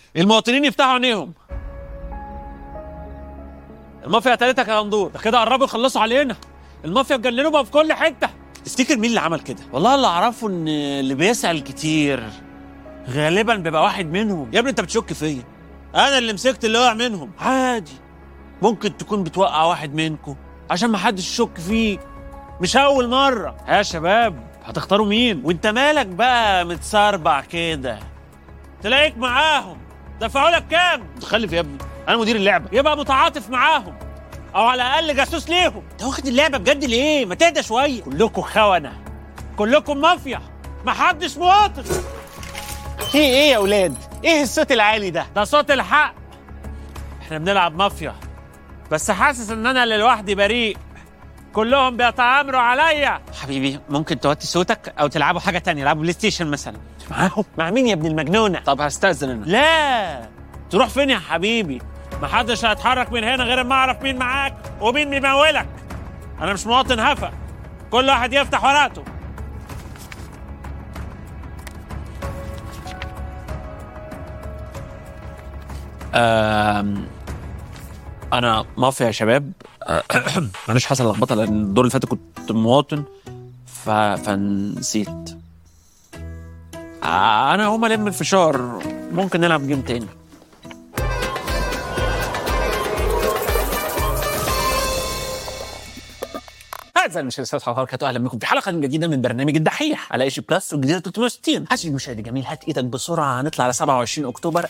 المواطنين يفتحوا عينيهم المافيا قتلتك يا غندور ده كده قربوا يخلصوا علينا المافيا اتجننوا بقى في كل حته تفتكر مين اللي عمل كده والله اللي اعرفه ان اللي بيسال كتير غالبا بيبقى واحد منهم يا ابني انت بتشك فيا انا اللي مسكت اللي وقع منهم عادي ممكن تكون بتوقع واحد منكم عشان ما حدش يشك فيك مش اول مره يا شباب هتختاروا مين وانت مالك بقى متسربع كده تلاقيك معاهم دفعوا لك كام متخلف يا ابني انا مدير اللعبه يبقى متعاطف معاهم او على الاقل جاسوس ليهم انت واخد اللعبه بجد ليه ما تهدى شويه كلكم خونه كلكم مافيا محدش مواطن في ايه يا اولاد ايه الصوت العالي ده ده صوت الحق احنا بنلعب مافيا بس حاسس ان انا اللي لوحدي بريء كلهم بيتآمروا عليا حبيبي ممكن توطي صوتك او تلعبوا حاجه تانية العبوا بلاي ستيشن مثلا معاهم مع مين يا ابن المجنونه طب هستأذن انا لا تروح فين يا حبيبي محدش هيتحرك من هنا غير ما اعرف مين معاك ومين بيمولك انا مش مواطن هفا كل واحد يفتح ورقته أم... انا مافيا يا شباب معلش حصل لخبطه لان الدور اللي فات كنت مواطن ف... فنسيت آه، انا هما لم الفشار ممكن نلعب جيم تاني اعزائي المشاهدين السلام عليكم ورحمه الله اهلا بكم في حلقه جديده من برنامج الدحيح على ايش بلس والجديده 360 عزيزي المشاهد الجميل هات ايدك بسرعه هنطلع على 27 اكتوبر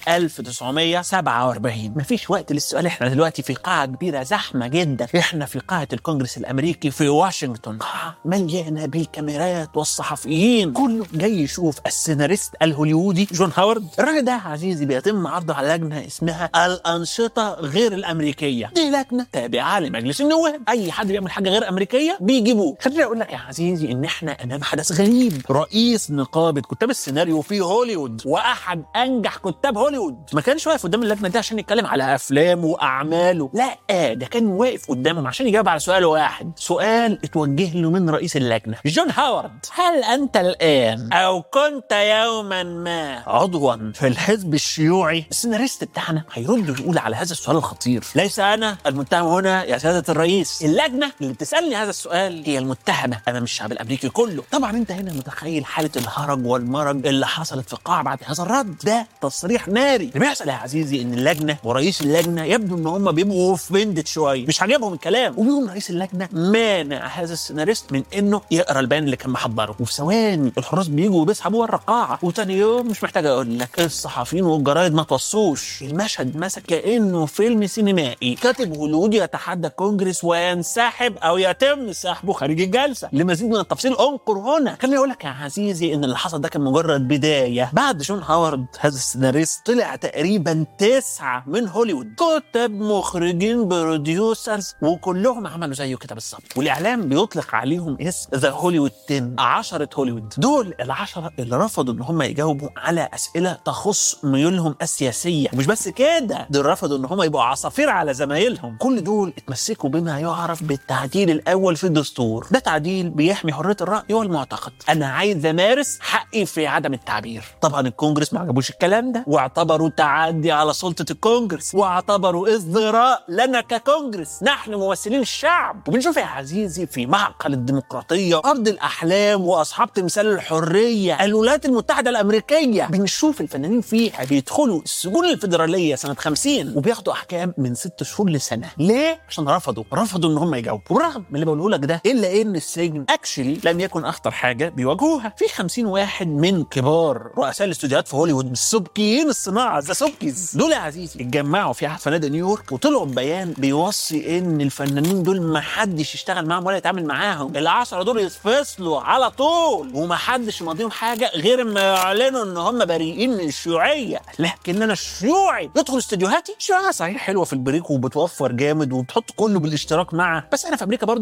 1947 مفيش وقت للسؤال احنا دلوقتي في قاعه كبيره زحمه جدا احنا في قاعه الكونجرس الامريكي في واشنطن قاعه مليانه بالكاميرات والصحفيين كله جاي يشوف السيناريست الهوليودي جون هاورد الراجل ده يا عزيزي بيتم عرضه على لجنه اسمها الانشطه غير الامريكيه دي لجنه تابعه لمجلس النواب اي حد بيعمل حاجه غير امريكيه بيجيبوه خليني اقول لك يا عزيزي ان احنا امام حدث غريب رئيس نقابه كتاب السيناريو في هوليوود واحد انجح كتاب هوليوود ما كانش واقف قدام اللجنه دي عشان يتكلم على افلامه واعماله لا ده كان واقف قدامهم عشان يجاوب على سؤال واحد سؤال اتوجه له من رئيس اللجنه جون هاورد هل انت الان او كنت يوما ما عضوا في الحزب الشيوعي السيناريست بتاعنا هيرد ويقول على هذا السؤال الخطير ليس انا المتهم هنا يا سياده الرئيس اللجنه اللي بتسالني هذا السؤال هي المتهمه امام الشعب الامريكي كله طبعا انت هنا متخيل حاله الهرج والمرج اللي حصلت في القاعه بعد هذا الرد ده تصريح ناري اللي بيحصل يا عزيزي ان اللجنه ورئيس اللجنه يبدو ان هم بيبقوا في بندت شويه مش عاجبهم الكلام وبيقوم رئيس اللجنه مانع هذا السيناريست من انه يقرا البيان اللي كان محضره وفي ثواني الحراس بيجوا وبيسحبوه بره القاعه وتاني يوم مش محتاج اقول لك الصحفيين والجرايد ما توصوش المشهد مسك كانه فيلم سينمائي كاتب هوليودي يتحدى كونجرس وينسحب او يتم سحبه خارج الجلسه لمزيد من التفصيل انقر هنا خليني اقول لك يا عزيزي ان اللي حصل ده كان مجرد بدايه بعد جون هاورد هذا السيناريست طلع تقريبا تسعه من هوليوود كتاب مخرجين بروديوسرز وكلهم عملوا زيه كده بالظبط والاعلام بيطلق عليهم اسم ذا هوليوود 10 عشرة هوليوود دول العشرة اللي رفضوا ان هم يجاوبوا على اسئله تخص ميولهم السياسيه ومش بس كده دول رفضوا ان هم يبقوا عصافير على زمايلهم كل دول اتمسكوا بما يعرف بالتعديل الاول في الدستور ده تعديل بيحمي حريه الراي والمعتقد انا عايز امارس حقي في عدم التعبير طبعا الكونجرس ما عجبوش الكلام ده واعتبروا تعدي على سلطه الكونجرس واعتبروا ازدراء لنا ككونجرس نحن ممثلين الشعب وبنشوف يا عزيزي في معقل الديمقراطيه ارض الاحلام واصحاب تمثال الحريه الولايات المتحده الامريكيه بنشوف الفنانين فيها بيدخلوا السجون الفيدراليه سنه 50 وبياخدوا احكام من ست شهور لسنه ليه عشان رفضوا رفضوا ان هم يجاوبوا بالرغم من اللي بقوله لك ده الا ان السجن اكشلي لم يكن اخطر حاجه بيواجهوها في 50 واحد من كبار رؤساء الاستوديوهات في هوليوود السبكيين الصناعه ذا سبكيز دول يا عزيزي اتجمعوا في احد فنادق نيويورك وطلعوا ببيان بيوصي ان الفنانين دول ما حدش يشتغل معاهم ولا يتعامل معاهم العشرة دول يتفصلوا على طول وما حدش يمضيهم حاجه غير ما يعلنوا ان هم بريئين من الشيوعيه لكن انا الشيوعي يدخل استوديوهاتي شيوعيه صحيح حلوه في البريك وبتوفر جامد وبتحط كله بالاشتراك معه بس انا في امريكا برضو ادم سميث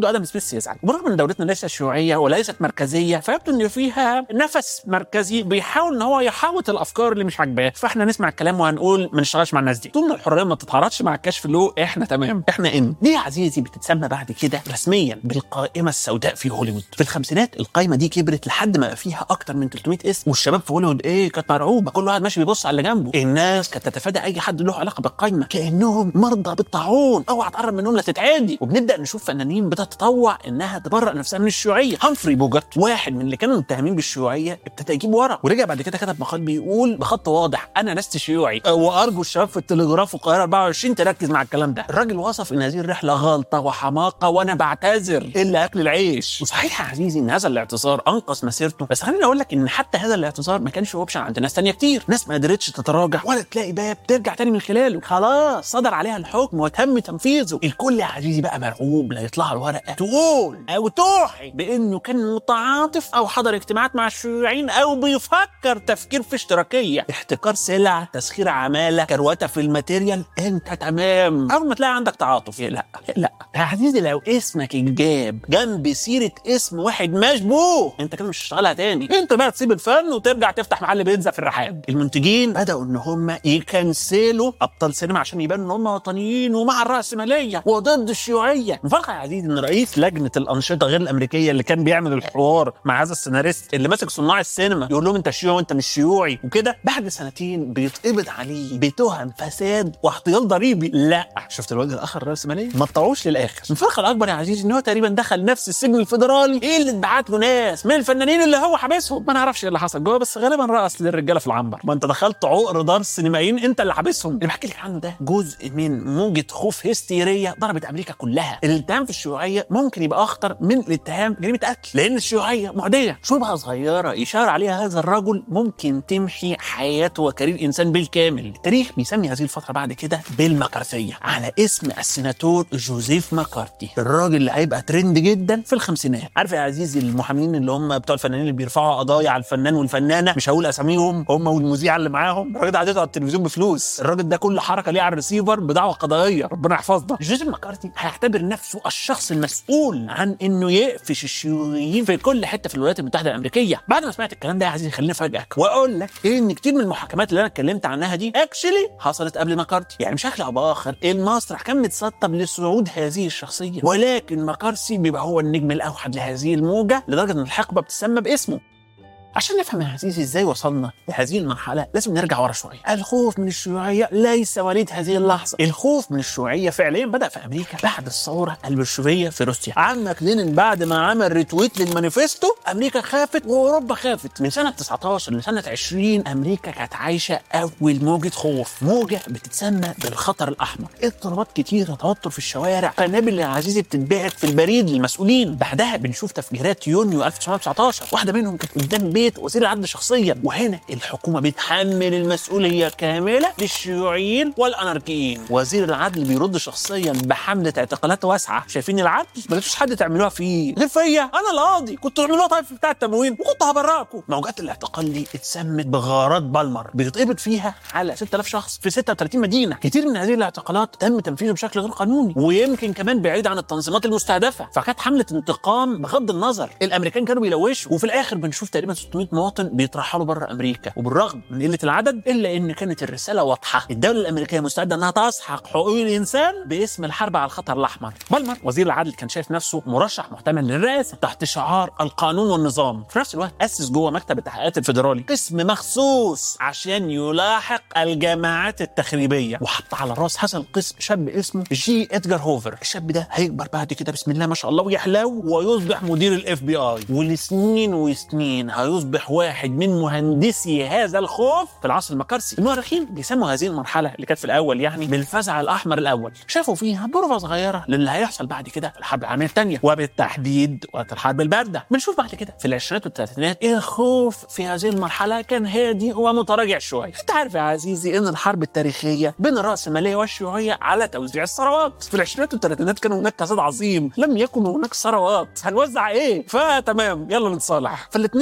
بس يزعل وبرغم ان دولتنا ليست شيوعيه وليست مركزيه فيبدو ان فيها نفس مركزي بيحاول ان هو يحاوط الافكار اللي مش عاجباه فاحنا نسمع الكلام وهنقول ما نشتغلش مع الناس دي طول ما الحريه ما تتعارضش مع الكشف له احنا تمام احنا ان دي يا عزيزي بتتسمى بعد كده رسميا بالقائمه السوداء في هوليوود في الخمسينات القائمه دي كبرت لحد ما بقى فيها اكتر من 300 اسم والشباب في هوليوود ايه كانت مرعوبه كل واحد ماشي بيبص على اللي جنبه الناس كانت تتفادى اي حد له علاقه بالقائمه كانهم مرضى بالطاعون اوعى تقرب منهم لا تتعدي وبنبدا نشوف فنانين بتتطوع انها تبرأ نفسها من الشيوعيه همفري بوجرت واحد من اللي كانوا متهمين بالشيوعيه ابتدى يجيب ورا ورجع بعد كده كتب مقال بيقول بخط واضح انا لست شيوعي وارجو الشباب في التلغراف والقاهره 24 تركز مع الكلام ده الراجل وصف ان هذه الرحله غلطه وحماقه وانا بعتذر الا اكل العيش وصحيح يا عزيزي ان هذا الاعتذار انقذ مسيرته بس خليني اقول لك ان حتى هذا الاعتذار ما كانش اوبشن عند ناس تانية كتير ناس ما قدرتش تتراجع ولا تلاقي باب ترجع تاني من خلاله خلاص صدر عليها الحكم وتم تنفيذه الكل يا عزيزي بقى مرعوب لا يطلع له ورقه تقول او توحي بانه كان متعاطف او حضر اجتماعات مع الشيوعيين او بيفكر تفكير في اشتراكيه احتكار سلع تسخير عماله كروته في الماتيريال انت تمام اول ما تلاقي عندك تعاطف لا لا يا عزيزي لو اسمك اتجاب جنب سيره اسم واحد مشبوه انت كده مش هتشتغلها تاني انت بقى تسيب الفن وترجع تفتح محل بيتزا في الرحاب المنتجين بداوا ان هم يكنسلوا ابطال سينما عشان يبانوا ان هم وطنيين ومع الراسماليه وضد الشيوعيه مفارقه يا عزيزي ان رئيس لجنه الانشطه غير الامريكيه اللي كان بيعمل الحوار مع هذا السيناريست اللي ماسك صناع السينما يقول لهم انت شيوعي وانت مش شيوعي وكده بعد سنتين بيتقبض عليه بتهم فساد واحتيال ضريبي لا شفت الوجه الاخر الراسماليه ما تطوعوش للاخر الفرق الاكبر يا عزيزي ان هو تقريبا دخل نفس السجن الفيدرالي ايه اللي اتبعت له ناس من الفنانين اللي هو حابسهم ما نعرفش ايه اللي حصل جوه بس غالبا رقص للرجاله في العنبر ما انت دخلت عقر دار السينمائيين انت اللي حابسهم اللي بحكي لك عنه ده جزء من موجه خوف هستيريه ضربت امريكا كلها الاتهام في الشيوعيه ممكن يبقى اخطر من الاتهام جريمه قتل لان الشيوعيه معديه شبهه صغيره يشار عليها هذا الرجل ممكن تمحي حياته وكارير انسان بالكامل التاريخ بيسمي هذه الفتره بعد كده بالمكارثيه على اسم السيناتور جوزيف مكارتي الراجل اللي هيبقى ترند جدا في الخمسينات عارف يا عزيزي المحامين اللي هم بتوع الفنانين اللي بيرفعوا قضايا على الفنان والفنانه مش هقول اساميهم هم والمذيعه اللي معاهم الراجل ده عدته على التلفزيون بفلوس الراجل ده كل حركه ليه على الريسيفر بدعوه قضائيه ربنا يحفظنا جوزيف مكارتي هيعتبر نفسه الشخص المسؤول عن انه يقفش الشيوعيين في كل حته في الولايات المتحده الامريكيه بعد ما سمعت الكلام ده يا عزيزي خليني افاجئك واقول لك ان كتير من المحاكمات اللي انا اتكلمت عنها دي اكشلي حصلت قبل مكارتي يعني بشكل او باخر المسرح كان متسطب لصعود هذه الشخصيه ولكن مكارتي بيبقى هو النجم الاوحد لهذه الموجه لدرجه ان الحقبه بتسمى باسمه عشان نفهم يا عزيزي ازاي وصلنا لهذه المرحله لازم نرجع ورا شويه الخوف من الشيوعيه ليس وليد هذه اللحظه الخوف من الشيوعيه فعليا بدا في امريكا بعد الثوره البلشفيه في روسيا عمك لينين بعد ما عمل ريتويت للمانيفستو امريكا خافت واوروبا خافت من سنه 19 لسنه 20 امريكا كانت عايشه اول موجه خوف موجه بتتسمى بالخطر الاحمر اضطرابات كتيره توتر في الشوارع قنابل يا عزيزي بتتبعت في البريد للمسؤولين بعدها بنشوف تفجيرات يونيو 1919 واحده منهم كانت قدام بيت وزير العدل شخصيا وهنا الحكومه بتحمل المسؤوليه كامله للشيوعيين والاناركيين وزير العدل بيرد شخصيا بحمله اعتقالات واسعه شايفين العدل ما لقيتوش حد تعملوها فيه غير فيا انا القاضي كنت تعملوها طيب في بتاع التموين وكنت هبرئكم موجات الاعتقال دي اتسمت بغارات بالمر بيتقبض فيها على 6000 شخص في 36 مدينه كتير من هذه الاعتقالات تم تنفيذه بشكل غير قانوني ويمكن كمان بعيد عن التنظيمات المستهدفه فكانت حمله انتقام بغض النظر الامريكان كانوا بيلوشوا وفي الاخر بنشوف تقريبا 600 مواطن بيترحلوا بره امريكا وبالرغم من قله العدد الا ان كانت الرساله واضحه الدوله الامريكيه مستعده انها تسحق حقوق الانسان باسم الحرب على الخطر الاحمر بالمر وزير العدل كان شايف نفسه مرشح محتمل للرئاسه تحت شعار القانون والنظام في نفس الوقت اسس جوه مكتب التحقيقات الفيدرالي قسم مخصوص عشان يلاحق الجماعات التخريبيه وحط على راس هذا القسم شاب اسمه جي ادجار هوفر الشاب ده هيكبر بعد كده بسم الله ما شاء الله ويحلو ويصبح مدير الاف بي اي ولسنين وسنين هيصبح واحد من مهندسي هذا الخوف في العصر المكارسي المؤرخين بيسموا هذه المرحله اللي كانت في الاول يعني بالفزع الاحمر الاول شافوا فيها بروفه صغيره للي هيحصل بعد كده في الحرب العالميه الثانيه وبالتحديد وقت الحرب البارده بنشوف بعد كده في العشرينات والثلاثينات الخوف في هذه المرحله كان هادي ومتراجع شويه انت عارف يا عزيزي ان الحرب التاريخيه بين الراسماليه والشيوعيه على توزيع الثروات في العشرينات والثلاثينات كان هناك كساد عظيم لم يكن هناك ثروات هنوزع ايه فتمام يلا نتصالح فالاثنين كانوا قاعدين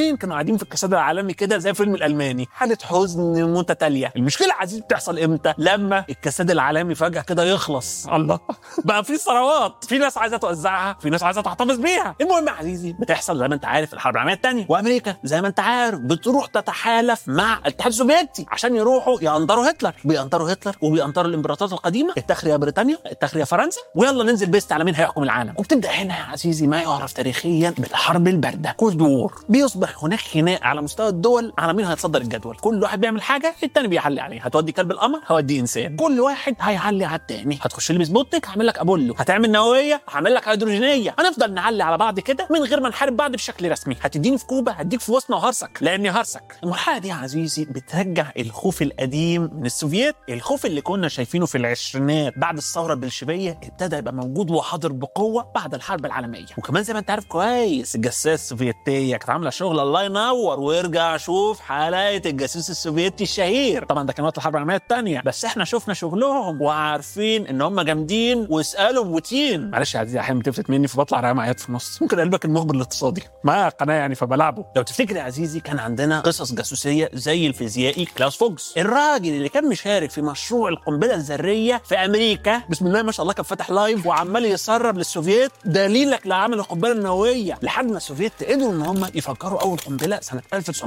قاعدين في الكساد العالمي كده زي فيلم الالماني حاله حزن متتاليه المشكله عزيز بتحصل امتى لما الكساد العالمي فجاه كده يخلص الله بقى في ثروات في ناس عايزه توزعها في ناس عايزه تحتفظ بيها المهم يا عزيزي بتحصل زي ما انت عارف الحرب العالميه الثانيه وامريكا زي ما انت عارف بتروح تتحالف مع الاتحاد السوفيتي عشان يروحوا ينطروا هتلر بينطروا هتلر وبينطروا الامبراطورات القديمه اتخر يا بريطانيا اتخر يا فرنسا ويلا ننزل بيست على مين هيحكم العالم وبتبدا هنا يا عزيزي ما يعرف تاريخيا بالحرب البارده كولد وور بيصبح هناك خناق على مستوى الدول على مين هيتصدر الجدول كل واحد بيعمل حاجه التاني بيعلي عليه هتودي كلب القمر هودي انسان كل واحد هيعلي على التاني هتخش لي بسبوتك هعمل لك ابولو هتعمل نوويه هعمل لك هيدروجينيه هنفضل نعلي على بعض كده من غير ما نحارب بعض بشكل رسمي هتديني في كوبا هديك في وسنا وهرسك لاني هرسك المرحله دي يا عزيزي بترجع الخوف القديم من السوفييت الخوف اللي كنا شايفينه في العشرينات بعد الثوره البلشفيه ابتدى يبقى موجود وحاضر بقوه بعد الحرب العالميه وكمان زي ما انت عارف كويس الجساس السوفيتيه كانت عامله شغل الله ينور وارجع شوف حلقه الجاسوس السوفيتي الشهير طبعا ده كان وقت الحرب العالميه الثانيه بس احنا شفنا شغلهم وعارفين ان هم جامدين واسالوا بوتين معلش يا عزيزي احيانا بتفلت مني فبطلع رايح معايا في النص ممكن قلبك المخبر الاقتصادي معايا قناه يعني فبلعبه لو تفتكر يا عزيزي كان عندنا قصص جاسوسيه زي الفيزيائي كلاوس فوكس الراجل اللي كان مشارك في مشروع القنبله الذريه في امريكا بسم الله ما شاء الله كان فاتح لايف وعمال يسرب للسوفييت دليلك لعمل القنبله النوويه لحد ما السوفييت قدروا ان هم يفكروا اول قنبله سنه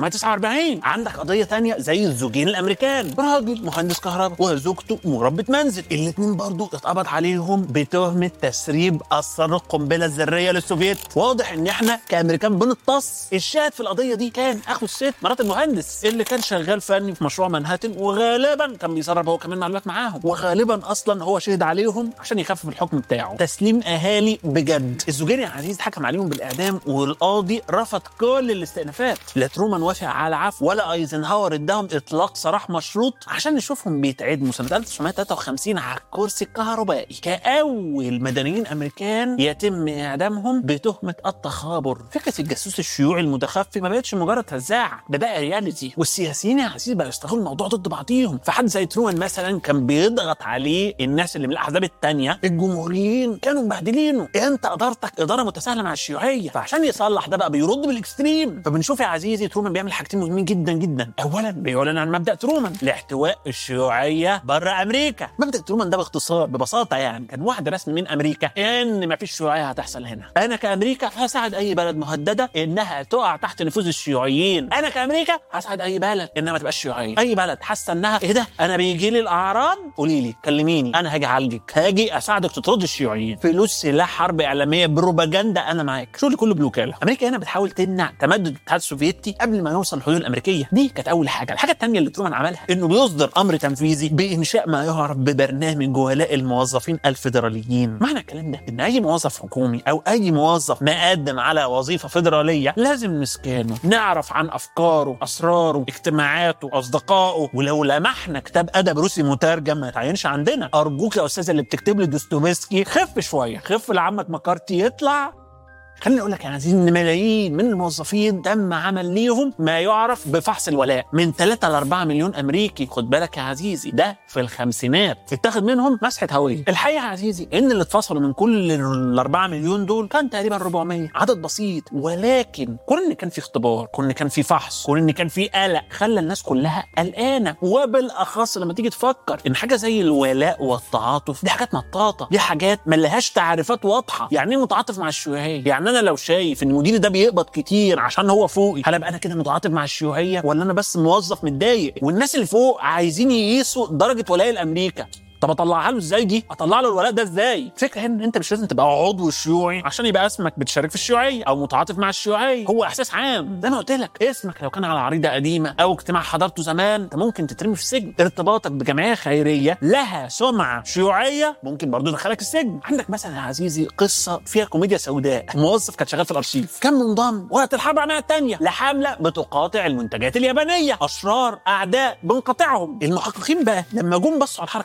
1949 عندك قضيه تانية زي الزوجين الامريكان راجل مهندس كهرباء وزوجته مربة منزل الاثنين برضو اتقبض عليهم بتهمه تسريب اسرار القنبله الذريه للسوفييت واضح ان احنا كامريكان بنتص الشاهد في القضيه دي كان اخو الست مرات المهندس اللي كان شغال فني في مشروع منهاتن وغالبا كان بيسرب هو كمان معلومات معاهم وغالبا اصلا هو شهد عليهم عشان يخفف الحكم بتاعه تسليم اهالي بجد الزوجين يا عزيز حكم عليهم بالاعدام والقاضي رفض كل الاستئنافات لا ترومان وافق على العفو ولا ايزنهاور اداهم اطلاق سراح مشروط عشان نشوفهم بيتعدموا سنه 1953 على الكرسي الكهربائي كاول مدنيين امريكان يتم اعدامهم بتهمه التخابر فكره الجاسوس الشيوعي المتخفي ما بقتش مجرد هزاع ده بقى رياليتي والسياسيين يا عزيز بقوا يستغلوا الموضوع ضد بعضيهم فحد زي ترومان مثلا كان بيضغط عليه الناس اللي من الاحزاب الثانيه الجمهوريين كانوا مبهدلينه انت ادارتك اداره متساهله مع الشيوعيه فعشان يصلح ده بقى بيرد بالاكستريم فبنشوف يا عزيزي ترومان بيعمل حاجتين مهمين جدا جدا اولا بيعلن عن مبدا ترومان لاحتواء الشيوعيه بره امريكا مبدا ترومان ده باختصار ببساطه يعني كان واحد رسمي من امريكا ان مفيش شيوعيه هتحصل هنا انا كامريكا هساعد اي بلد مهدده انها تقع تحت نفوذ الشيوعيين انا كامريكا هساعد اي بلد انها ما تبقاش شيوعيه اي بلد حاسه انها ايه ده انا بيجي لي الاعراض قولي لي كلميني انا هاجي اعالجك هاجي اساعدك تطرد الشيوعيين فلوس سلاح حرب اعلاميه بروباجندا انا معاك شغل كله بالوكاله امريكا هنا بتحاول تمنع تمدد الاتحاد السوفيتي قبل ما يوصل الحدود الامريكيه دي كانت اول حاجه الحاجه الثانيه اللي ترومان عملها انه بيصدر امر تنفيذي بانشاء ما يعرف ببرنامج ولاء الموظفين الفيدراليين معنى الكلام ده ان اي موظف حكومي او اي موظف مقدم على وظيفه فيدراليه لازم نسكانه نعرف عن افكاره اسراره اجتماعاته اصدقائه ولو لمحنا كتاب ادب روسي مترجم ما يتعينش عندنا ارجوك يا استاذ اللي بتكتب لي دوستويفسكي خف شويه خف لعمك مكارتي يطلع خليني اقول لك يا عزيزي ان ملايين من الموظفين تم عمل ليهم ما يعرف بفحص الولاء من 3 ل 4 مليون امريكي خد بالك يا عزيزي ده في الخمسينات اتاخد منهم مسحه هويه الحقيقه يا عزيزي ان اللي اتفصلوا من كل ال 4 مليون دول كان تقريبا 400 عدد بسيط ولكن كون ان كان في اختبار كون ان كان في فحص كون ان كان في قلق خلى الناس كلها قلقانه وبالاخص لما تيجي تفكر ان حاجه زي الولاء والتعاطف دي حاجات مطاطه دي حاجات ما لهاش تعريفات واضحه يعني ايه متعاطف مع الشيوعيه يعني انا لو شايف ان مديري ده بيقبض كتير عشان هو فوقي هل ابقى انا كده متعاطف مع الشيوعيه ولا انا بس موظف متضايق والناس اللي فوق عايزين يقيسوا درجه ولاء لامريكا طب اطلعها له ازاي دي؟ اطلع له الولاء ده ازاي؟ فكره هنا ان انت مش لازم تبقى عضو شيوعي عشان يبقى اسمك بتشارك في الشيوعيه او متعاطف مع الشيوعيه، هو احساس عام زي ما قلت لك اسمك لو كان على عريضه قديمه او اجتماع حضرته زمان انت ممكن تترمي في السجن، ارتباطك بجمعيه خيريه لها سمعه شيوعيه ممكن برضه يدخلك السجن، عندك مثلا يا عزيزي قصه فيها كوميديا سوداء، موظف كان شغال في الارشيف، كان منضم وقت الحرب العالميه الثانيه لحمله بتقاطع المنتجات اليابانيه، اشرار اعداء بنقاطعهم، المحققين بقى لما جم بصوا على الحركه دي بعد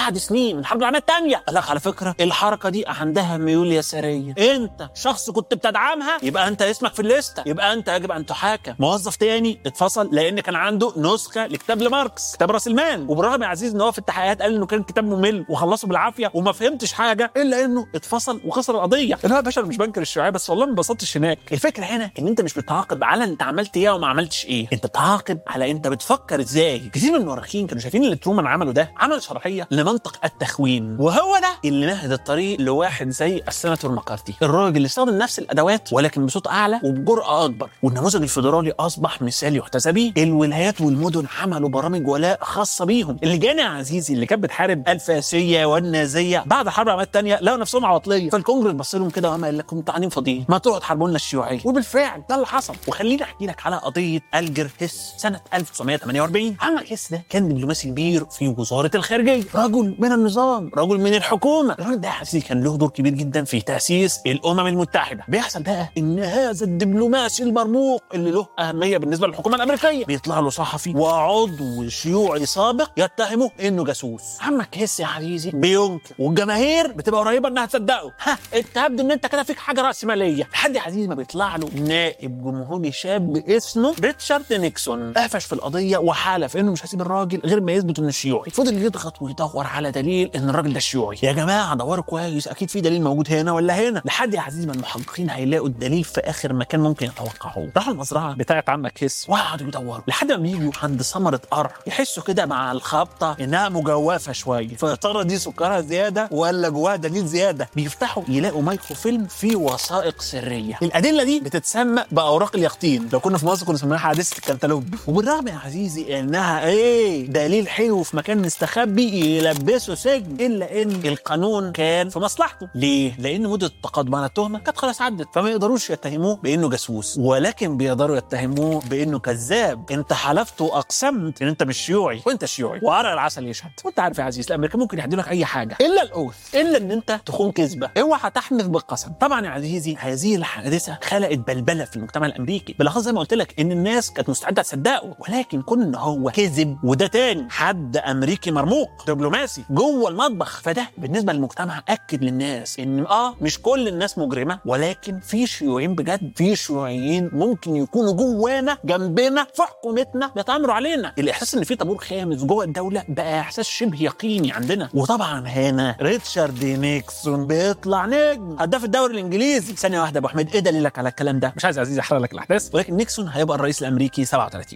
بعد سنين من الحرب العالميه الثانيه قال لك على فكره الحركه دي عندها ميول يساريه انت شخص كنت بتدعمها يبقى انت اسمك في الليسته يبقى انت يجب ان تحاكم موظف تاني اتفصل لان كان عنده نسخه لكتاب لماركس كتاب راس المال وبالرغم يا عزيز ان هو في التحقيقات قال انه كان كتاب ممل وخلصه بالعافيه وما فهمتش حاجه الا انه اتفصل وخسر القضيه انا يا باشا مش بنكر الشيوعيه بس والله ما انبسطتش هناك الفكره هنا ان انت مش بتعاقب على انت عملت ايه وما عملتش ايه انت بتعاقب على انت بتفكر ازاي كتير من المؤرخين كانوا شايفين اللي ترومان عمله ده عمل شرحيه لمنطق التخوين وهو ده اللي مهد الطريق لواحد زي السيناتور مكارتي الراجل اللي استخدم نفس الادوات ولكن بصوت اعلى وبجرأه اكبر والنموذج الفيدرالي اصبح مثال يحتذى به الولايات والمدن عملوا برامج ولاء خاصه بيهم اللجان يا عزيزي اللي كانت بتحارب الفاسيه والنازيه بعد الحرب العالميه الثانيه لقوا نفسهم عواطليه فالكونجرس بص لهم كده وقام قال لكم انتوا قاعدين فاضيين ما تقعدوا تحاربوا لنا الشيوعيه وبالفعل ده اللي حصل وخليني احكي لك على قضيه الجر هيس سنه 1948 عمل هيس ده كان دبلوماسي كبير في وزاره الخارجيه رجل من النظام رجل من الحكومه الراجل ده يا عزيزي كان له دور كبير جدا في تاسيس الامم المتحده بيحصل بقى ان هذا الدبلوماسي المرموق اللي له اهميه بالنسبه للحكومه الامريكيه بيطلع له صحفي وعضو شيوعي سابق يتهمه انه جاسوس عمك هيس يا عزيزي بينكر والجماهير بتبقى قريبه انها تصدقه ها انت تبدو ان انت كده فيك حاجه راسماليه لحد يا عزيزي ما بيطلع له نائب جمهوري شاب اسمه ريتشارد نيكسون قفش في القضيه وحلف انه مش هيسيب الراجل غير ما يثبت انه شيوعي فضل يضغط ويدور على دليل ان الراجل ده شيوعي يا جماعه دوروا كويس اكيد في دليل موجود هنا ولا هنا لحد يا عزيزي ما المحققين هيلاقوا الدليل في اخر مكان ممكن يتوقعوه راحوا المزرعه بتاعت عمك هيس وقعدوا يدوروا لحد ما يجوا عند ثمره قرع يحسوا كده مع الخبطه انها مجوفه شويه فيا ترى دي سكرها زياده ولا جواها دليل زياده بيفتحوا يلاقوا مايكرو فيلم فيه وثائق سريه الادله دي بتتسمى باوراق اليقطين لو كنا في مصر كنا سميناها حادثه الكنتالوب وبالرغم يا عزيزي انها ايه دليل حلو في مكان مستخبي يلبسه سجن الا ان القانون كان في مصلحته ليه لان مده التقدم على التهمه كانت خلاص عدت فما يقدروش يتهموه بانه جاسوس ولكن بيقدروا يتهموه بانه كذاب انت حلفت واقسمت ان انت مش شيوعي وانت شيوعي وعرق العسل يشهد وانت عارف يا عزيز الامريكان ممكن يحدوا لك اي حاجه الا الاوث الا ان انت تخون كذبه اوعى تحنث بالقسم طبعا يا عزيزي هذه الحادثه خلقت بلبله في المجتمع الامريكي بالاخص زي ما قلت لك ان الناس كانت مستعده تصدقه ولكن كون ان هو كذب وده تاني حد امريكي مرموق دبلوماسي جوه المطبخ فده بالنسبه للمجتمع اكد للناس ان اه مش كل الناس مجرمه ولكن في شيوعيين بجد في شيوعيين ممكن يكونوا جوانا جنبنا في حكومتنا بيتامروا علينا الاحساس ان في طابور خامس جوه الدوله بقى احساس شبه يقيني عندنا وطبعا هنا ريتشارد نيكسون بيطلع نجم هداف الدوري الانجليزي ثانيه واحده يا ابو حميد ايه دليلك على الكلام ده مش عايز يا عزيزي احرق لك الاحداث ولكن نيكسون هيبقى الرئيس الامريكي 37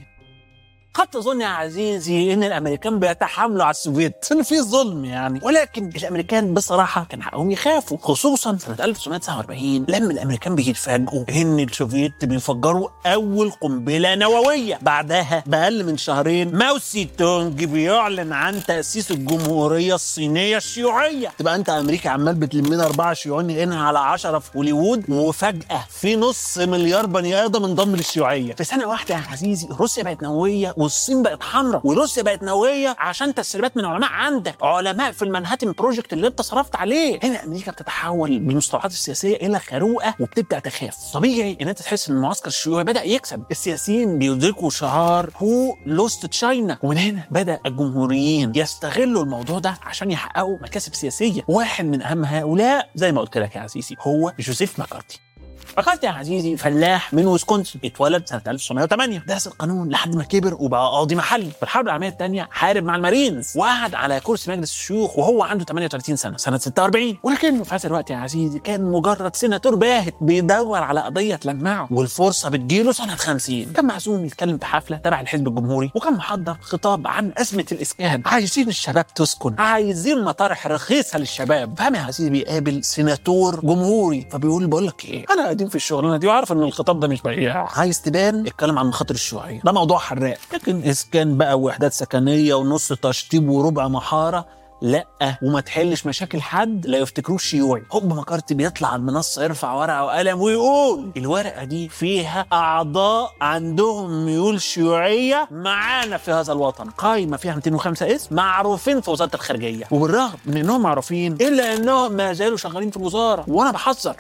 قد تظن يا عزيزي ان الامريكان بيتحاملوا على السوفيت ان في ظلم يعني ولكن الامريكان بصراحه كان حقهم يخافوا خصوصا سنه 1949 لما الامريكان بيتفاجئوا ان السوفيت بيفجروا اول قنبله نوويه بعدها باقل من شهرين ماو سي تونج بيعلن عن تاسيس الجمهوريه الصينيه الشيوعيه تبقى انت امريكا عمال بتلم لنا اربعه شيوعيين هنا على 10 في هوليوود وفجاه في نص مليار بني ادم انضم للشيوعيه في سنه واحده يا عزيزي روسيا بقت نوويه والصين بقت حمراء وروسيا بقت نوويه عشان تسريبات من علماء عندك علماء في المنهاتن بروجكت اللي انت صرفت عليه هنا امريكا بتتحول بالمصطلحات السياسيه الى خروقه وبتبدا تخاف طبيعي ان انت تحس ان المعسكر الشيوعي بدا يكسب السياسيين بيدركوا شعار هو لوست تشاينا ومن هنا بدا الجمهوريين يستغلوا الموضوع ده عشان يحققوا مكاسب سياسيه واحد من اهم هؤلاء زي ما قلت لك يا عزيزي هو جوزيف ماكارتي مكارتي يا عزيزي فلاح من ويسكونسن اتولد سنه 1908 درس القانون لحد ما كبر وبقى قاضي محلي في الحرب العالميه الثانيه حارب مع المارينز وقعد على كرسي مجلس الشيوخ وهو عنده 38 سنه سنه 46 ولكنه في هذا الوقت يا عزيزي كان مجرد سيناتور باهت بيدور على قضيه تلمعه والفرصه بتجيله سنه 50 كان معزوم يتكلم في حفله تبع الحزب الجمهوري وكان محضر خطاب عن ازمه الاسكان عايزين الشباب تسكن عايزين مطارح رخيصه للشباب فاهم يا عزيزي بيقابل سيناتور جمهوري فبيقول بقول لك ايه انا قديم في الشغلانه دي وعارف ان الخطاب ده مش بياع عايز تبان اتكلم عن مخاطر الشيوعيه ده موضوع حراق لكن اسكان بقى وحدات سكنيه ونص تشطيب وربع محاره لا وما تحلش مشاكل حد لا يفتكروه شيوعي هوب مكارتي بيطلع على المنصه يرفع ورقه وقلم ويقول الورقه دي فيها اعضاء عندهم ميول شيوعيه معانا في هذا الوطن قائمه فيها 205 اسم معروفين في وزاره الخارجيه وبالرغم من انهم معروفين الا انهم ما زالوا شغالين في الوزاره وانا بحذر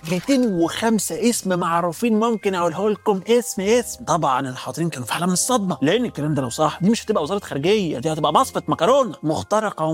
205 اسم معروفين ممكن اقوله لكم اسم اسم طبعا الحاضرين كانوا في حاله من الصدمه لان الكلام ده لو صح دي مش هتبقى وزاره خارجيه دي هتبقى مصفه مكرونه مخترقه ومخرمه من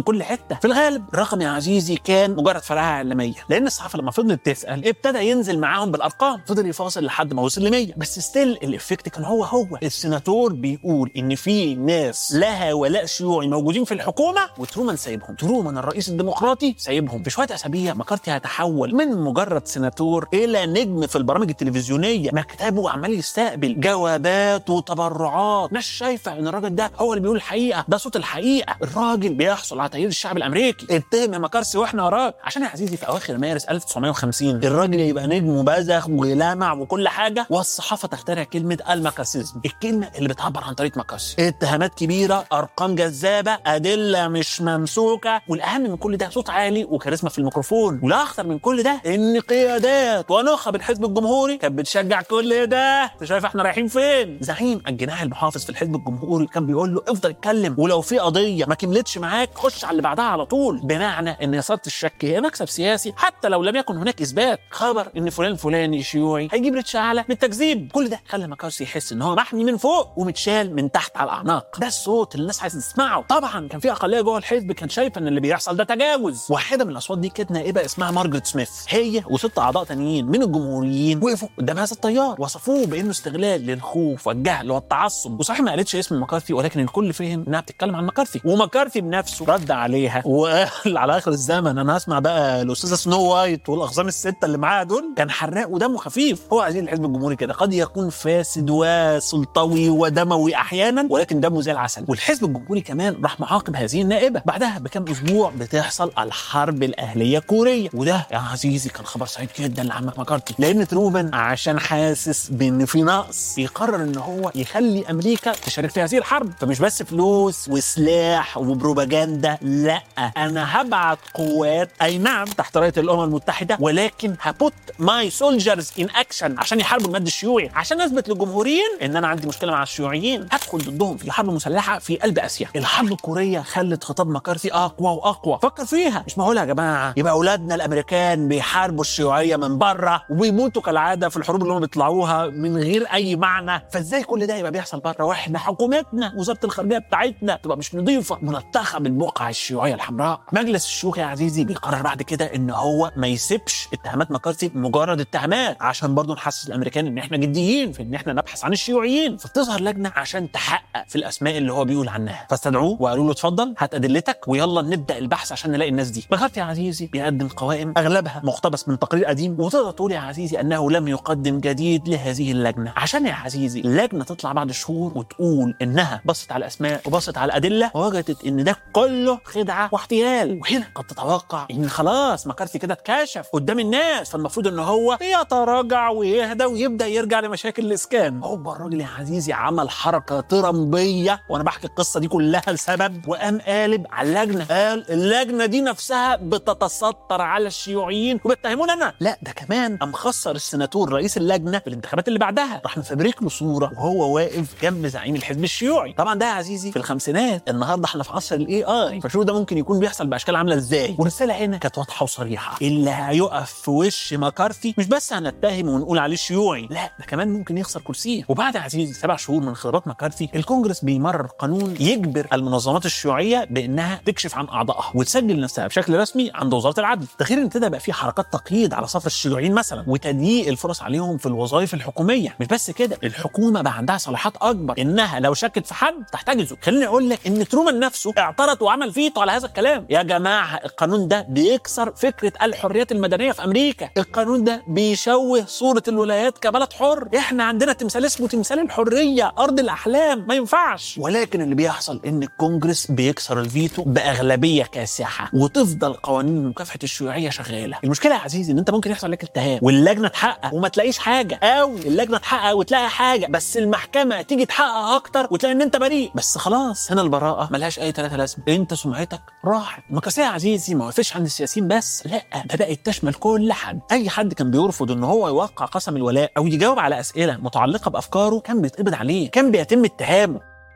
من كل حته في الغالب الرقم يا عزيزي كان مجرد فرقعه اعلاميه لان الصحافه لما فضلت تسال ابتدى ينزل معاهم بالارقام فضل يفاصل لحد ما وصل ل 100 بس ستيل الافكت كان هو هو السيناتور بيقول ان في ناس لها ولاء شيوعي موجودين في الحكومه وترومان سايبهم ترومان الرئيس الديمقراطي سايبهم في شويه اسابيع مكارتي هيتحول من مجرد سيناتور الى نجم في البرامج التلفزيونيه مكتبه عمال يستقبل جوابات وتبرعات ناس شايفه ان الراجل ده هو اللي بيقول الحقيقه ده صوت الحقيقه الراجل بيحصل على تأييد الشعب الامريكي اتهم يا مكارسي واحنا وراك عشان يا عزيزي في اواخر مارس 1950 الراجل يبقى نجم وبزخ ولمع وكل حاجه والصحافه تخترع كلمه المكاسيزم الكلمه اللي بتعبر عن طريقه مكاسي اتهامات كبيره ارقام جذابه ادله مش ممسوكه والاهم من كل ده صوت عالي وكاريزما في الميكروفون والاخطر من كل ده ان قيادات ونخب الحزب الجمهوري كانت بتشجع كل ده انت شايف احنا رايحين فين زعيم الجناح المحافظ في الحزب الجمهوري كان بيقول له افضل اتكلم ولو في قضيه ما كملتش معاك خش على اللي بعدها على طول بمعنى ان اثاره الشك هي مكسب سياسي حتى لو لم يكن هناك اثبات خبر ان فلان الفلاني شيوعي هيجيب ريتش اعلى بالتكذيب كل ده خلى مكارسي يحس ان هو محمي من فوق ومتشال من تحت على الاعناق ده الصوت اللي الناس عايزه تسمعه طبعا كان في اقليه جوه الحزب كان شايفه ان اللي بيحصل ده تجاوز واحده من الاصوات دي كانت نائبه اسمها مارجريت سميث هي وست اعضاء تانيين من الجمهوريين وقفوا قدام هذا التيار وصفوه بانه استغلال للخوف والجهل والتعصب وصحيح ما قالتش اسم مكارثي ولكن الكل فهم انها بتتكلم عن مكارثي ومكارثي بنفسه رد عليها وقال على اخر الزمن انا هسمع بقى الاستاذه سنو وايت والاقزام السته اللي معاها دول كان حراق ودمه خفيف هو عايزين الحزب الجمهوري كده قد يكون فاسد وسلطوي ودموي احيانا ولكن دمه زي العسل والحزب الجمهوري كمان راح معاقب هذه النائبه بعدها بكام اسبوع بتحصل الحرب الاهليه الكوريه وده يا عزيزي كان خبر سعيد جدا لعمك مكارتي لان ترومان عشان حاسس بان في نقص يقرر ان هو يخلي امريكا تشارك في هذه الحرب فمش بس فلوس وسلاح وبروباجندا لا انا هبعت قوات اي نعم تحت رايه الامم المتحده ولكن هبوت ماي سولجرز ان اكشن عشان يحاربوا المد الشيوعي عشان اثبت للجمهوريين ان انا عندي مشكله مع الشيوعيين هدخل ضدهم في حرب مسلحه في قلب اسيا الحرب الكوريه خلت خطاب مكارثي اقوى واقوى فكر فيها مش معقول يا جماعه يبقى اولادنا الامريكان بيحاربوا الشيوعيه من بره وبيموتوا كالعاده في الحروب اللي هم بيطلعوها من غير اي معنى فازاي كل ده يبقى بيحصل بره واحنا حكومتنا وزاره الخارجيه بتاعتنا تبقى مش نظيفه منتخه بالبقعه الشيوعيه الحمراء مجلس الشيوخ يا عزيزي بيقرر بعد كده ان هو ما يسيبش اتهامات مكارثي مجرد اتهامات عشان برضه نحسس الامريكان ان احنا جديين في ان احنا نبحث عن الشيوعيين فتظهر لجنه عشان تحقق في الاسماء اللي هو بيقول عنها فاستدعوه وقالوا له اتفضل هات ادلتك ويلا نبدا البحث عشان نلاقي الناس دي مكارثي يا عزيزي بيقدم قوائم اغلبها مقتبس من تقرير قديم وتقدر تقول يا عزيزي انه لم يقدم جديد لهذه اللجنه عشان يا عزيزي اللجنه تطلع بعد شهور وتقول انها بصت على الاسماء وبصت على الادله ووجدت ان ده كله خدعه واحتيال وهنا قد تتوقع ان خلاص مكارثي كده اتكشف قدام الناس فالمفروض ان هو يتراجع ويهدى ويبدا يرجع لمشاكل الاسكان هو الراجل يا عزيزي عمل حركه طرمبيه وانا بحكي القصه دي كلها لسبب وقام قالب على اللجنه قال اللجنه دي نفسها بتتستر على الشيوعيين وبيتهموني انا لا ده كمان قام خسر السناتور رئيس اللجنه في الانتخابات اللي بعدها راح مفبرك له صوره وهو واقف جنب زعيم الحزب الشيوعي طبعا ده يا عزيزي في الخمسينات النهارده احنا في عصر الاي اي فشوف ده ممكن يكون بيحصل باشكال عامله ازاي والرساله هنا كانت واضحه وصريحه اللي هيقف في وش مكارثي مش بس هنتهم ونقول عليه شيوعي لا ده كمان ممكن يخسر كرسيه وبعد يا عزيزي سبع شهور من خبرات مكارثي الكونجرس بيمرر قانون يجبر المنظمات الشيوعيه بانها تكشف عن اعضائها وتسجل نفسها بشكل رسمي عند وزاره العدل ده غير ان ابتدى بقى في حركات تقييد على صف الشيوعيين مثلا وتضييق الفرص عليهم في الوظائف الحكوميه مش بس كده الحكومه بقى عندها صلاحيات اكبر انها لو شكت في حد تحتجزه خليني اقول لك ان ترومان نفسه اعترض وعمل فيتو على هذا الكلام يا جماعه القانون ده بيكسر فكره الحريات المدنيه في امريكا القانون ده بيشوه صوره الولايات كبلد حر احنا عندنا تمثال اسمه تمثال الحريه ارض الاحلام ما ينفعش ولكن اللي بيحصل ان الكونجرس بيكسر الفيتو باغلبيه كاسحه وتفضل قوانين مكافحه الشيوعيه شغاله المشكله يا عزيزي ان انت ممكن يحصل لك اتهام واللجنه تحقق وما تلاقيش حاجه او اللجنه تحقق وتلاقي حاجه بس المحكمه تيجي تحقق اكتر وتلاقي ان انت بريء بس خلاص هنا البراءه ملهاش اي ثلاثه لازمه انت سمعتك راحت المكاسيه يا عزيزي ما وقفتش عند السياسيين بس لا ده بقت تشمل كل حد اي حد كان بيرفض ان هو يوقع قسم الولاء او يجاوب على اسئله متعلقه بافكاره كان بيتقبض عليه كان بيتم اتهامه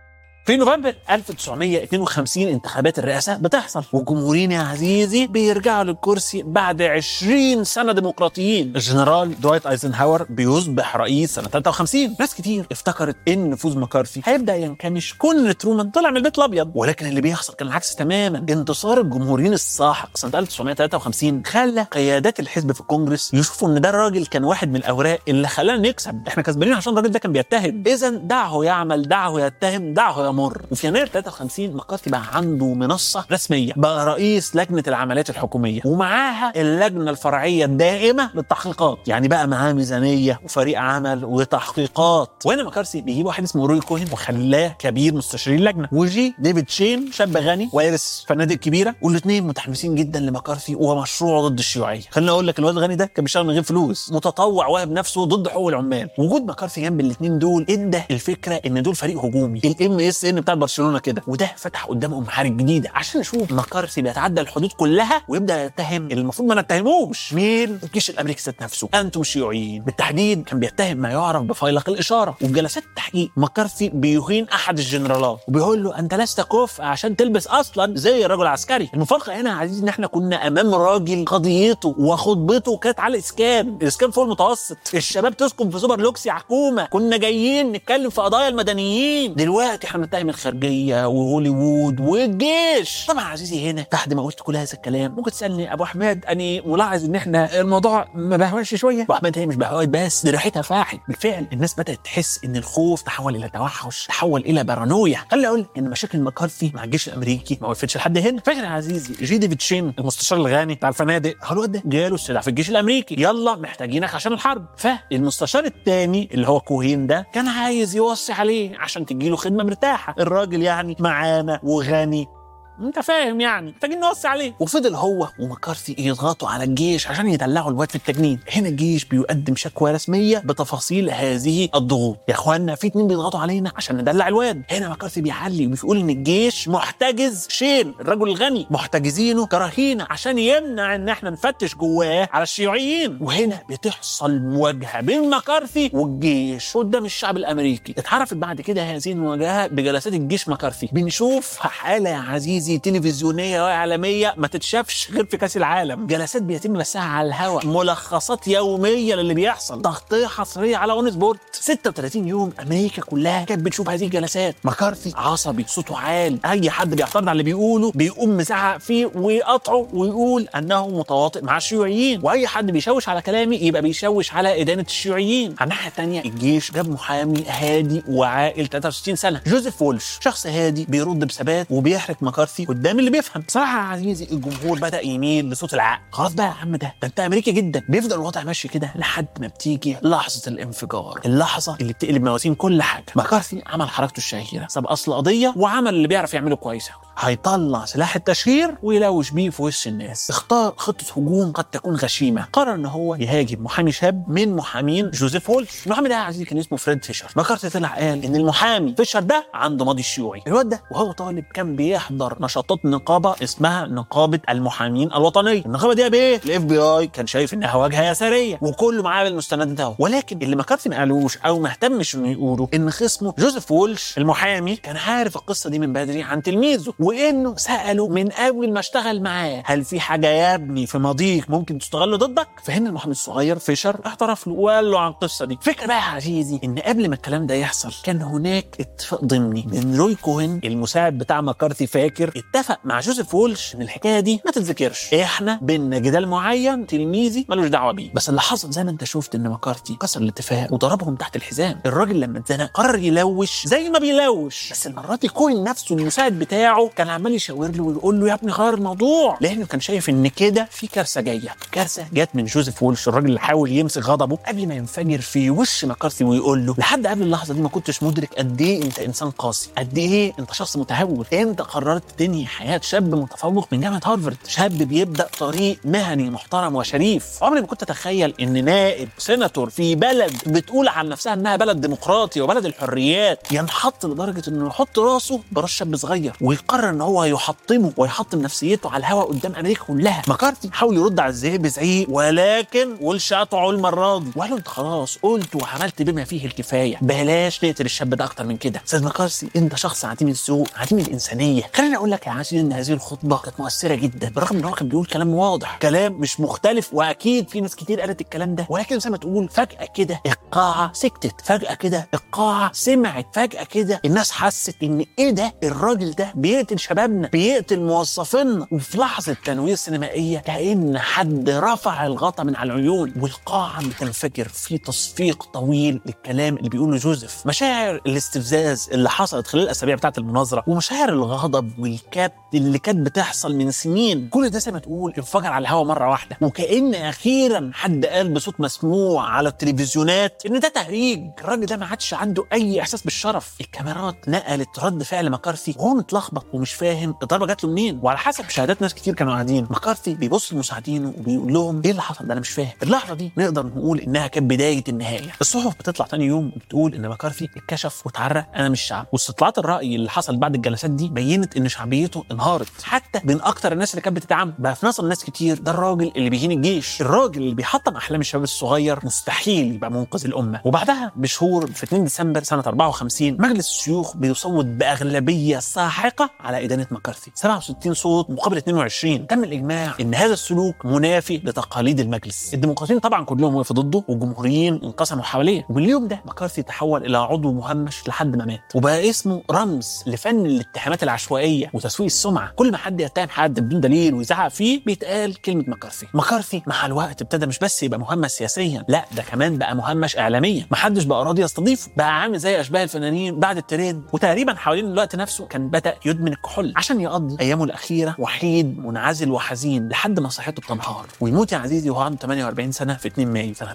في نوفمبر 1952 انتخابات الرئاسة بتحصل والجمهوريين يا عزيزي بيرجعوا للكرسي بعد 20 سنة ديمقراطيين الجنرال دوايت ايزنهاور بيصبح رئيس سنة 53 ناس كتير افتكرت ان نفوذ مكارثي هيبدأ ينكمش كون ان ترومان طلع من البيت الابيض ولكن اللي بيحصل كان العكس تماما انتصار الجمهوريين الساحق سنة 1953 خلى قيادات الحزب في الكونجرس يشوفوا ان ده الراجل كان واحد من الاوراق اللي خلانا نكسب احنا كسبانين عشان الراجل ده كان بيتهم اذا دعه يعمل دعه يتهم دعه يمر وفي يناير 53 مكارثي بقى عنده منصه رسميه بقى رئيس لجنه العمليات الحكوميه ومعاها اللجنه الفرعيه الدائمه للتحقيقات يعني بقى معاه ميزانيه وفريق عمل وتحقيقات وهنا مكارثي بيجيب واحد اسمه روي كوهن وخلاه كبير مستشارين اللجنه وجي ديفيد شين شاب غني وارث فنادق كبيره والاثنين متحمسين جدا لمكارثي ومشروعه ضد الشيوعيه خليني اقول لك الواد الغني ده كان بيشتغل من غير فلوس متطوع واهب نفسه ضد حقوق العمال وجود مكارثي جنب الاثنين دول ادى الفكره ان دول فريق هجومي الام اس ان بتاع برشلونه كده وده فتح قدامهم محارب جديده عشان نشوف مكارثي بيتعدى الحدود كلها ويبدا يتهم اللي المفروض ما نتهموش مين الجيش الامريكي ذات نفسه انتم الشيوعيين بالتحديد كان بيتهم ما يعرف بفيلق الاشاره وفي جلسات التحقيق مكارثي بيهين احد الجنرالات وبيقول له انت لست كفء عشان تلبس اصلا زي الرجل العسكري المفارقه هنا يا عزيزي ان احنا كنا امام راجل قضيته وخطبته كانت على الاسكان الاسكان فوق المتوسط الشباب تسكن في سوبر لوكس يا حكومه كنا جايين نتكلم في قضايا المدنيين دلوقتي احنا بنتهم الخارجيه وهوليوود والجيش طبعا يا عزيزي هنا بعد ما قلت كل هذا الكلام ممكن تسالني ابو حماد اني ملاحظ ان احنا الموضوع ما بهواش شويه ابو حماد هي مش بهواش بس دي ريحتها فاحت بالفعل الناس بدات تحس ان الخوف تحول الى توحش تحول الى بارانويا خلي اقول لك ان مشاكل مكارثي مع الجيش الامريكي ما وقفتش لحد هنا فاكر يا عزيزي جي ديفيد شين المستشار الغني بتاع الفنادق هو الواد ده جاله استدعاء في الجيش الامريكي يلا محتاجينك عشان الحرب فالمستشار الثاني اللي هو كوهين ده كان عايز يوصي عليه عشان تجيله خدمه مرتاحه الراجل يعني معانا وغني انت فاهم يعني محتاجين نوصي عليه وفضل هو ومكارثي يضغطوا على الجيش عشان يدلعوا الواد في التجنيد هنا الجيش بيقدم شكوى رسميه بتفاصيل هذه الضغوط يا اخوانا في اتنين بيضغطوا علينا عشان ندلع الواد هنا مكارثي بيعلي وبيقول ان الجيش محتجز شين الرجل الغني محتجزينه كرهينه عشان يمنع ان احنا نفتش جواه على الشيوعيين وهنا بتحصل مواجهه بين مكارثي والجيش قدام الشعب الامريكي اتعرفت بعد كده هذه المواجهه بجلسات الجيش مكارثي بنشوف حاله يا عزيزي تلفزيونيه وعالميه ما تتشافش غير في كاس العالم جلسات بيتم بثها على الهواء ملخصات يوميه للي بيحصل تغطيه حصريه على اون سبورت 36 يوم امريكا كلها كانت بتشوف هذه الجلسات مكارثي عصبي صوته عالي اي حد بيعترض على اللي بيقوله بيقوم مزعق فيه ويقطعه ويقول انه متواطئ مع الشيوعيين واي حد بيشوش على كلامي يبقى بيشوش على ادانه الشيوعيين على الناحيه الثانيه الجيش جاب محامي هادي وعاقل 63 سنه جوزيف وولش شخص هادي بيرد بثبات وبيحرك مكارثي قدام اللي بيفهم بصراحه يا عزيزي الجمهور بدا يميل لصوت العقل خلاص بقى يا عم ده ده انت امريكا جدا بيفضل الوضع ماشي كده لحد ما بتيجي لحظه الانفجار اللحظه اللي بتقلب موازين كل حاجه مكارثي عمل حركته الشهيره ساب اصل قضيه وعمل اللي بيعرف يعمله كويس أوي. هيطلع سلاح التشهير ويلوش بيه في وش الناس اختار خطه هجوم قد تكون غشيمه قرر ان هو يهاجم محامي شاب من محامين جوزيف هولش المحامي ده يا عزيزي كان اسمه فريد فيشر مكارثي طلع قال ان المحامي فيشر ده عنده ماضي شيوعي الواد ده وهو طالب كان بيحضر نشاطات نقابه اسمها نقابه المحامين الوطنيه النقابه دي بايه الاف بي اي كان شايف انها واجهه يساريه وكله معاه بالمستندات اهو ولكن اللي مكارثي ما قالوش او ما اهتمش انه يقوله ان خصمه جوزيف وولش المحامي كان عارف القصه دي من بدري عن تلميذه وانه ساله من اول ما اشتغل معاه هل في حاجه يا ابني في ماضيك ممكن تستغل ضدك فهنا المحامي الصغير فيشر اعترف له وقال له عن القصه دي فكره بقى يا عزيزي ان قبل ما الكلام ده يحصل كان هناك اتفاق ضمني من روي كوهن المساعد بتاع مكارثي فاكر اتفق مع جوزيف وولش ان الحكايه دي ما تتذكرش احنا بينا جدال معين تلميذي ملوش دعوه بيه بس اللي حصل زي ما انت شفت ان مكارثي كسر الاتفاق وضربهم تحت الحزام الراجل لما اتزنق قرر يلوش زي ما بيلوش بس المره دي كوهن نفسه المساعد بتاعه كان عمال يشاور له ويقول له يا ابني غير الموضوع لانه كان شايف ان كده في كارثه جايه كارثه جت من جوزيف وولش الراجل اللي حاول يمسك غضبه قبل ما ينفجر في وش مكارثي ويقول له لحد قبل اللحظه دي ما كنتش مدرك قد ايه انت انسان قاسي قد ايه انت شخص متهور انت قررت تنهي حياه شاب متفوق من جامعه هارفارد شاب بيبدا طريق مهني محترم وشريف عمري ما كنت اتخيل ان نائب سيناتور في بلد بتقول عن نفسها انها بلد ديمقراطي وبلد الحريات ينحط لدرجه انه يحط راسه براس شاب صغير ويقرر وقرر ان هو يحطمه ويحطم نفسيته على الهواء قدام امريكا كلها مكارتي حاول يرد على الذئب بزعيق ولكن ويلش قطعه المره دي وقال له انت خلاص قلت وعملت بما فيه الكفايه بلاش نقتل الشاب ده اكتر من كده استاذ مكارتي انت شخص عديم الذوق عديم الانسانيه خليني اقول لك يا عزيزي ان هذه الخطبه كانت مؤثره جدا بالرغم ان هو كان بيقول كلام واضح كلام مش مختلف واكيد في ناس كتير قالت الكلام ده ولكن زي ما تقول فجاه كده القاعه سكتت فجاه كده القاعه سمعت فجاه كده الناس حست ان ايه ده الراجل ده بيقتل شبابنا بيقتل موظفينا وفي لحظه تنوير سينمائيه كان حد رفع الغطا من على العيون والقاعه بتنفجر في تصفيق طويل للكلام اللي بيقوله جوزيف مشاعر الاستفزاز اللي حصلت خلال الاسابيع بتاعه المناظره ومشاعر الغضب والكبت اللي كانت بتحصل من سنين كل ده زي ما تقول انفجر على الهواء مره واحده وكان اخيرا حد قال بصوت مسموع على التلفزيونات ان ده تهريج الراجل ده ما عادش عنده اي احساس بالشرف الكاميرات نقلت رد فعل مكارثي وهو متلخبط ومش فاهم الضربه جات له منين وعلى حسب شهادات ناس كتير كانوا قاعدين مكارثي بيبص لمساعدينه وبيقول لهم ايه اللي حصل ده انا مش فاهم اللحظه دي نقدر نقول انها كانت بدايه النهايه الصحف بتطلع تاني يوم وبتقول ان مكارثي اتكشف واتعرى انا مش شعب واستطلاعات الراي اللي حصل بعد الجلسات دي بينت ان شعبيته انهارت حتى بين اكتر الناس اللي كانت بتدعمه بقى في نظر ناس كتير ده الراجل اللي بيهين الجيش الراجل اللي بيحطم احلام الشباب الصغير مستحيل يبقى منقذ الامه وبعدها بشهور في 2 ديسمبر سنه 54 مجلس الشيوخ بيصوت باغلبيه ساحقه على ادانه مكارثي 67 صوت مقابل 22 تم الاجماع ان هذا السلوك منافي لتقاليد المجلس الديمقراطيين طبعا كلهم وقفوا ضده والجمهوريين انقسموا حواليه ومن اليوم ده مكارثي تحول الى عضو مهمش لحد ما مات وبقى اسمه رمز لفن الاتهامات العشوائيه وتسويق السمعه كل ما حد يتهم حد بدون دليل ويزعق فيه بيتقال كلمه مكارثي مكارثي مع الوقت ابتدى مش بس يبقى مهمش سياسيا لا ده كمان بقى مهمش اعلاميا محدش بقى راضي يستضيفه بقى عامل زي اشباه الفنانين بعد الترند وتقريبا حوالين الوقت نفسه كان بدا يدمن الكحول عشان يقضي ايامه الاخيره وحيد منعزل وحزين لحد ما صحته بتنهار ويموت يا عزيزي وهو عنده 48 سنه في 2 مايو سنه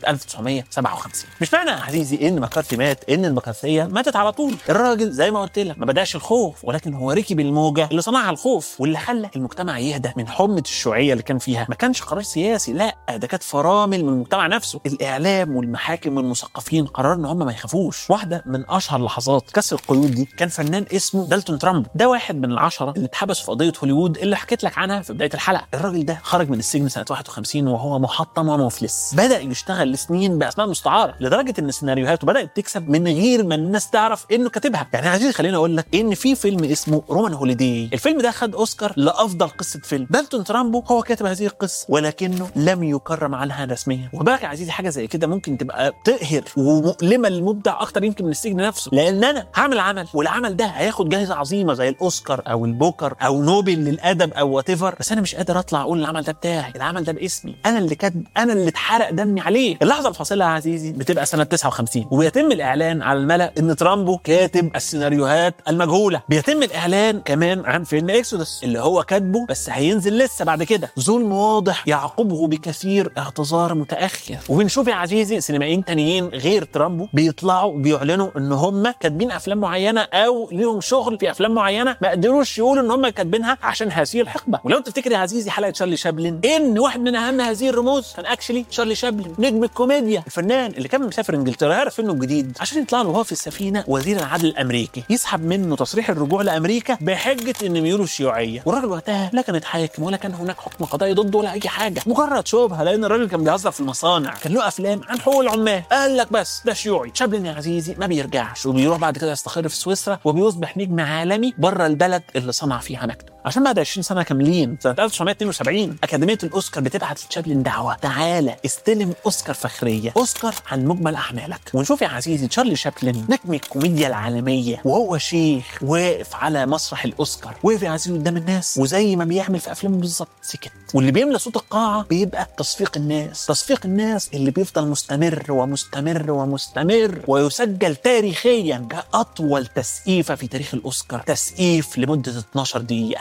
1957 مش معنى يا عزيزي ان مكارثي مات ان المكارثيه ماتت على طول الراجل زي ما قلت لك ما بداش الخوف ولكن هو ركب الموجه اللي صنعها الخوف واللي خلى المجتمع يهدى من حمه الشيوعيه اللي كان فيها ما كانش قرار سياسي لا ده كانت فرامل من المجتمع نفسه الاعلام والمحاكم والمثقفين قرروا ان هم ما يخافوش واحده من اشهر لحظات كسر القيود دي كان فنان اسمه دالتون ترامبو ده واحد من العشره اللي اتحبسوا في قضيه هوليوود اللي حكيت لك عنها في بدايه الحلقه الراجل ده خرج من السجن سنه 51 وهو محطم ومفلس بدا يشتغل لسنين باسماء مستعاره لدرجه ان سيناريوهاته بدات تكسب من غير ما الناس تعرف انه كاتبها يعني يا عزيزي خليني اقول لك ان في فيلم اسمه رومان هوليداي الفيلم ده خد اوسكار لافضل قصه فيلم دالتون ترامبو هو كاتب هذه القصه ولكنه لم يكرم عنها رسميا وبالك يا عزيزي حاجه زي كده ممكن تبقى تقهر ومؤلمه للمبدع اكتر يمكن من السجن نفسه لان انا هعمل عمل والعمل ده هياخد جائزه عظيمه زي الاوسكار او البوكر او نوبل للادب او وات بس انا مش قادر اطلع اقول العمل ده بتاعي العمل ده باسمي انا اللي كاتب انا اللي اتحرق دمي عليه اللحظه الفاصله يا عزيزي بتبقى سنه 59 وبيتم الاعلان على الملا ان ترامبو كاتب السيناريوهات المجهوله بيتم الاعلان كمان عن فيلم اكسودس اللي هو كاتبه بس هينزل لسه بعد كده ظلم واضح يعقبه بكثير اعتذار متاخر وبنشوف يا عزيزي سينمائيين تانيين غير ترامبو بيطلعوا بيعلنوا ان هم كاتبين افلام معينه او ليهم شغل في افلام معينه ما قدروش يقولوا ان هم كاتبينها عشان هذه الحقبه ولو تفتكر يا عزيزي حلقه شارلي شابلن ان واحد من اهم هذه الرموز كان اكشلي شارلي شابلن نجم الكوميديا الفنان اللي كان مسافر انجلترا يعرف فيلمه الجديد عشان يطلع له وهو في السفينه وزير العدل الامريكي يسحب منه تصريح الرجوع لامريكا بحجه ان ميوله الشيوعيه والراجل وقتها لا كان اتحاكم ولا كان هناك حكم قضائي ضده ولا اي حاجه مجرد شبهه لان الراجل كان بيهزر في المصانع كان له افلام عن حقوق العمال قال لك بس ده شيوعي شابلن يا عزيزي ما بيرجعش وبيروح بعد كده يستقر في سويسرا وبيصبح نجم عالمي بره البلد اللي صنع فيها مجده عشان بعد 20 سنه كاملين سنه 1972 اكاديميه الاوسكار بتبعت لتشابلن دعوه تعالى استلم اوسكار فخريه اوسكار عن مجمل اعمالك ونشوف يا عزيزي تشارلي شابلن نجم الكوميديا العالميه وهو شيخ واقف على مسرح الاوسكار وقف يا عزيزي قدام الناس وزي ما بيعمل في افلامه بالظبط سكت واللي بيملى صوت القاعه بيبقى تصفيق الناس تصفيق الناس اللي بيفضل مستمر ومستمر ومستمر ويسجل تاريخيا كاطول تسقيفه في تاريخ الاوسكار تسقيف لمده 12 دقيقه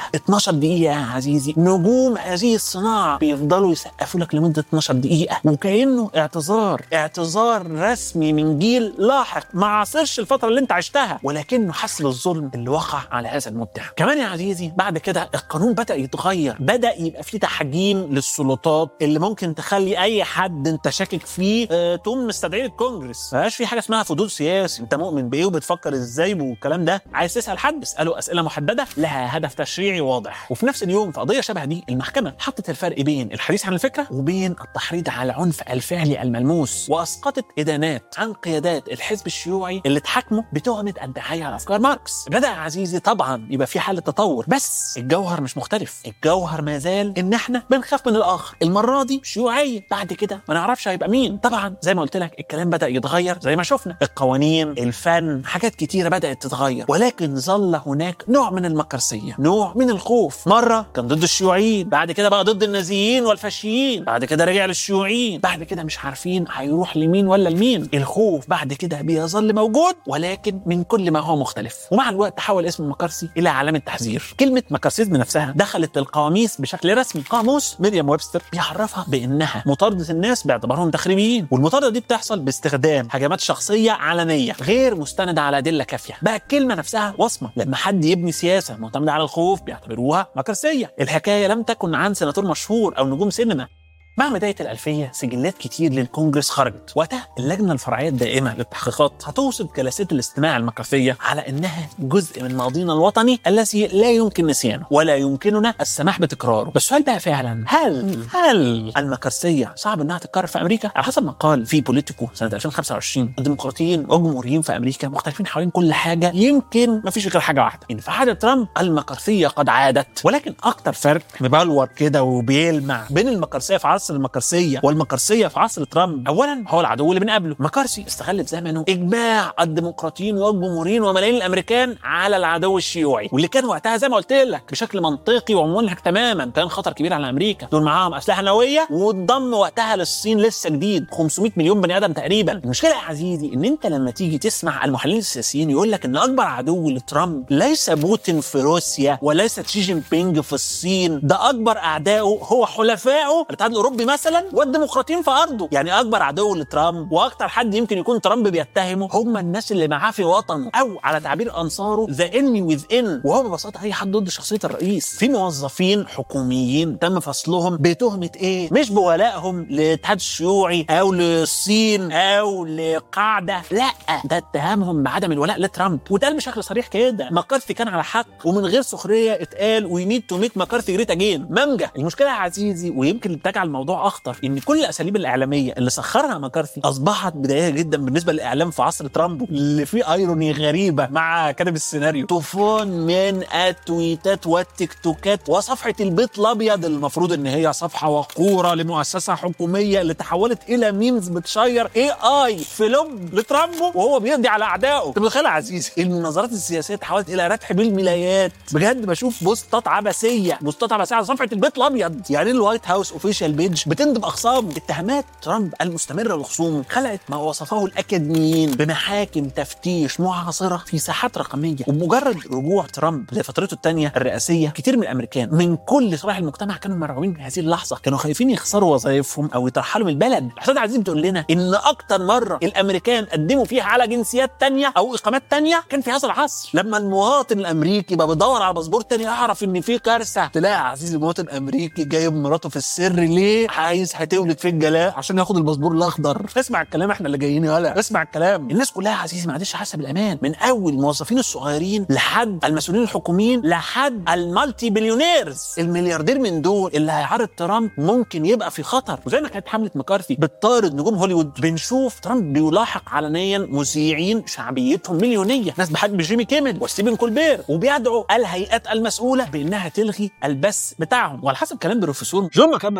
12 دقيقه يا عزيزي نجوم هذه الصناعه بيفضلوا يسقفوا لك لمده 12 دقيقه وكانه اعتذار اعتذار رسمي من جيل لاحق ما عاصرش الفتره اللي انت عشتها ولكنه حس بالظلم اللي وقع على هذا المبدع كمان يا عزيزي بعد كده القانون بدا يتغير بدا يبقى فيه تحجيم للسلطات اللي ممكن تخلي اي حد انت شاكك فيه اه تقوم مستدعي الكونجرس ما بقاش في حاجه اسمها فضول سياسي انت مؤمن بايه وبتفكر ازاي والكلام ده عايز تسال حد اساله اسئله محدده لها هدف تشريعي واضح وفي نفس اليوم في قضيه شبه دي المحكمه حطت الفرق بين الحديث عن الفكره وبين التحريض على العنف الفعلي الملموس واسقطت ادانات عن قيادات الحزب الشيوعي اللي اتحاكموا بتهمه الدعايه على افكار ماركس بدا يا عزيزي طبعا يبقى في حاله تطور بس الجوهر مش مختلف الجوهر ما زال ان احنا بنخاف من الاخر المره دي شيوعيه بعد كده ما نعرفش هيبقى مين طبعا زي ما قلت لك الكلام بدا يتغير زي ما شفنا القوانين الفن حاجات كتيره بدات تتغير ولكن ظل هناك نوع من المكرسيه نوع من الخوف مره كان ضد الشيوعيين بعد كده بقى ضد النازيين والفاشيين بعد كده رجع للشيوعيين بعد كده مش عارفين هيروح لمين ولا لمين الخوف بعد كده بيظل موجود ولكن من كل ما هو مختلف ومع الوقت تحول اسم مكرسي الى علامه تحذير كلمه مكرسيزم نفسها دخلت القواميس بشكل رسمي قاموس ميريام ويبستر بيعرفها بانها مطارده الناس باعتبارهم تخريبيين والمطارده دي بتحصل باستخدام هجمات شخصيه علنيه غير مستنده على ادله كافيه بقى الكلمه نفسها وصمه لما حد يبني سياسه معتمده على الخوف بيعتبروها مكرسيه الحكايه لم تكن عن سيناتور مشهور او نجوم سينما مع بداية الألفية سجلات كتير للكونجرس خرجت وقتها اللجنة الفرعية الدائمة للتحقيقات هتوصف جلسات الاستماع المكرفية على إنها جزء من ماضينا الوطني الذي لا يمكن نسيانه ولا يمكننا السماح بتكراره بس السؤال بقى فعلا هل هل المكرسية صعب إنها تتكرر في أمريكا على حسب ما قال في بوليتيكو سنة 2025 الديمقراطيين والجمهوريين في أمريكا مختلفين حوالين كل حاجة يمكن ما فيش غير حاجة واحدة إن في عهد ترامب المكرسية قد عادت ولكن أكتر فرق مبلور كده وبيلمع بين المكرسية في عصر المكرسيه والمكرسيه في عصر ترامب اولا هو العدو اللي بنقابله مكارسي استغل في زمنه اجماع الديمقراطيين والجمهوريين وملايين الامريكان على العدو الشيوعي واللي كان وقتها زي ما قلت لك بشكل منطقي ومنهك تماما كان خطر كبير على امريكا دول معاهم اسلحه نوويه واتضم وقتها للصين لسه جديد 500 مليون بني ادم تقريبا المشكله يا عزيزي ان انت لما تيجي تسمع المحللين السياسيين يقول لك ان اكبر عدو لترامب ليس بوتين في روسيا وليس تشي جين بينج في الصين ده اكبر اعدائه هو حلفائه الاتحاد الاوروبي مثلا والديمقراطيين في ارضه يعني اكبر عدو لترامب واكتر حد يمكن يكون ترامب بيتهمه هم الناس اللي معاه في وطنه او على تعبير انصاره ذا انمي وذ ان وهو ببساطه اي حد ضد شخصيه الرئيس في موظفين حكوميين تم فصلهم بتهمه ايه مش بولائهم للاتحاد الشيوعي او للصين او لقاعده لا ده اتهامهم بعدم الولاء لترامب واتقال بشكل صريح كده مكارثي كان على حق ومن غير سخريه اتقال وي نيد تو ميك مكارثي جريت اجين مانجا المشكله يا عزيزي ويمكن اللي تجعل الموضوع اخطر ان كل الاساليب الاعلاميه اللي سخرها مكارثي اصبحت بدائيه جدا بالنسبه للاعلام في عصر ترامب اللي فيه ايروني غريبه مع كاتب السيناريو طوفان من التويتات والتيك توكات وصفحه البيت الابيض المفروض ان هي صفحه وقوره لمؤسسه حكوميه اللي تحولت الى ميمز بتشير اي اي في لب لترامب وهو بيقضي على اعدائه انت متخيل يا عزيزي المناظرات السياسيه تحولت الى ربح بالملايات بجد بشوف بوستات عبثيه بوستات عبثيه على صفحه البيت الابيض يعني الوايت هاوس اوفيشال بيج بتندب اخصام اتهامات ترامب المستمره للخصوم خلقت ما وصفه الاكاديميين بمحاكم تفتيش معاصره في ساحات رقميه وبمجرد رجوع ترامب لفترته الثانيه الرئاسيه كتير من الامريكان من كل صراح المجتمع كانوا مرعوبين من هذه اللحظه كانوا خايفين يخسروا وظائفهم او يترحلوا من البلد الاستاذ عزيز بتقول لنا ان اكتر مره الامريكان قدموا فيها على جنسيات تانية او اقامات تانية كان في هذا العصر لما المواطن الامريكي بقى بيدور على باسبور تاني يعرف ان في كارثه تلاقي عزيزي المواطن الامريكي جايب مراته في السر ليه عايز هتولد في الجلاء عشان ياخد الباسبور الاخضر اسمع الكلام احنا اللي جايين يالا اسمع الكلام الناس كلها يا عزيزي ما عادش حاسه بالامان من اول الموظفين الصغيرين لحد المسؤولين الحكوميين لحد المالتي بليونيرز الملياردير من دول اللي هيعارض ترامب ممكن يبقى في خطر وزي ما كانت حمله مكارثي بتطارد نجوم هوليوود بنشوف ترامب بيلاحق علنيا مذيعين شعبيتهم مليونيه ناس بحجم جيمي كيمل وستيفن كولبير وبيدعو الهيئات المسؤوله بانها تلغي البث بتاعهم وعلى حسب كلام بروفيسور جون مكابا ده مثلا يا